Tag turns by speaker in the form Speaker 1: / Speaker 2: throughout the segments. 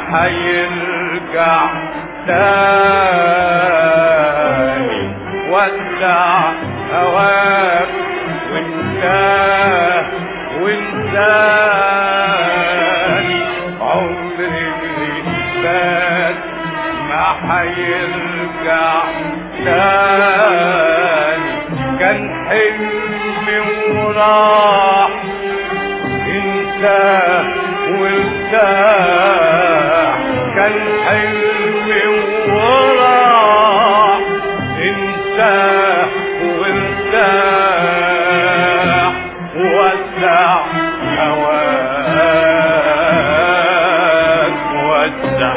Speaker 1: حيرجع تاني ودع هواك وانت وانساني عمري اللي فات ما حيرجع تاني كان حلمي وراح انت وارتاح كان حلمي وراح انت وارتاح وسع هواك وسع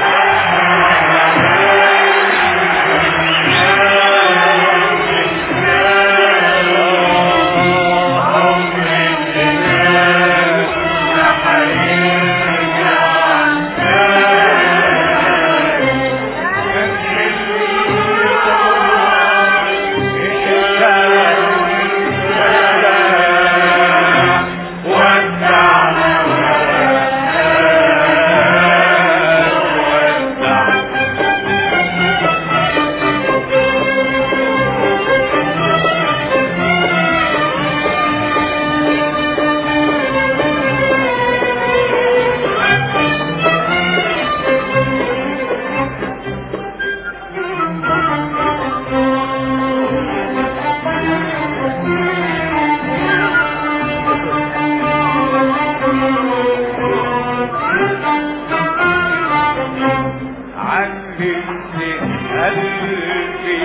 Speaker 1: علمني قلبي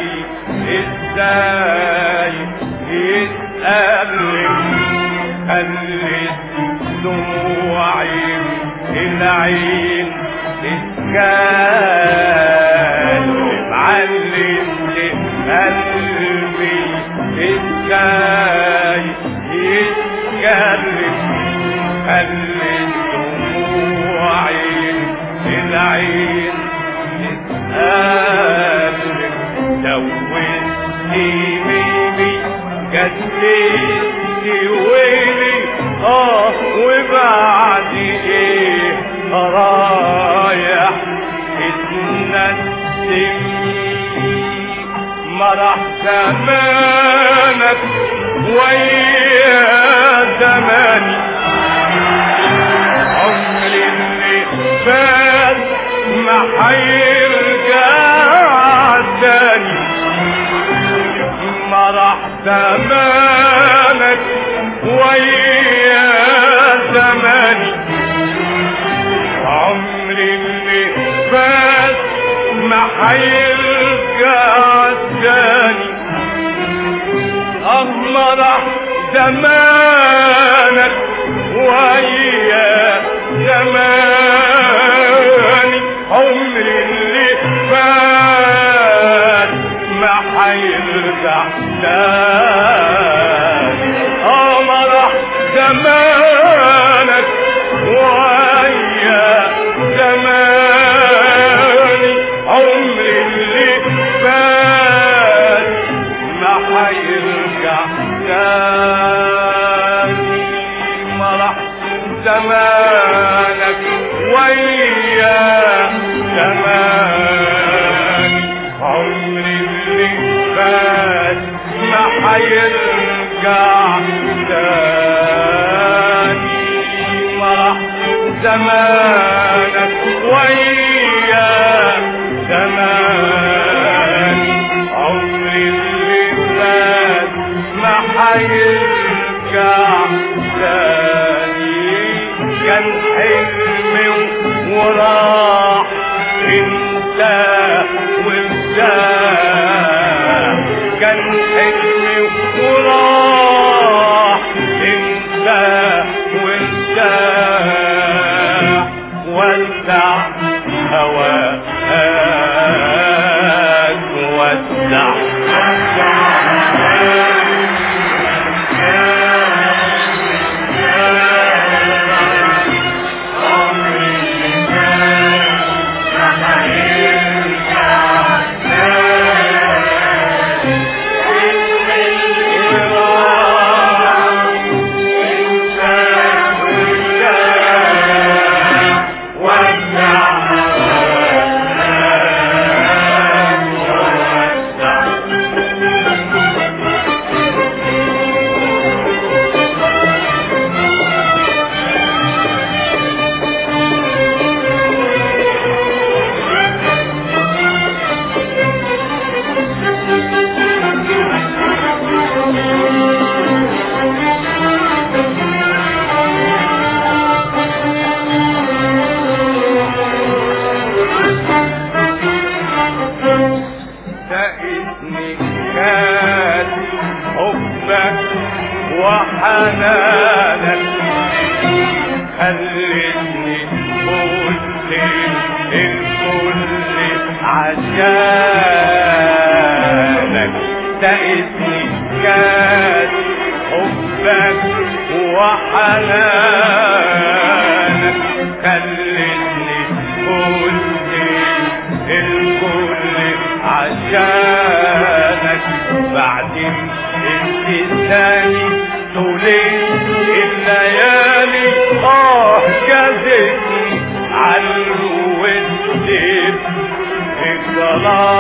Speaker 1: ازاي يتألم خلت دموعي العين تتكلم علمني قلبي ازاي يتكلم خلت دموعي العين تتألم دوتني ميمي جدتني ويلي اه وبعد ايه رايح اتندم مرح زمانك ويا زماني عمري اللي فات ما حيرجع تاني ما راح زمانك ويا زماني عمري اللي فات ما حيرجع تاني اه ما راح زمانك ويا زماني عمري اللي فات ما حيرجع تاني اه ما راح زمانك ويا زماني عمري اللي فات ما حيرجع تاني ما راح زمانك ويا زماني عمري اللي فات ما حيرجع تاني ما راح زمانك ويا زماني عمري اللي فات ما حيرجع تاني كان حلمي وراح انت وانت كان حلمي وراح انت وانت ودع هواك ودع ودع الكل عشانك تأتي كاس حبك وحنانك خلتني كل الكل عشانك بعد انتساني طولين الليالي اه جازتني عالود الظلام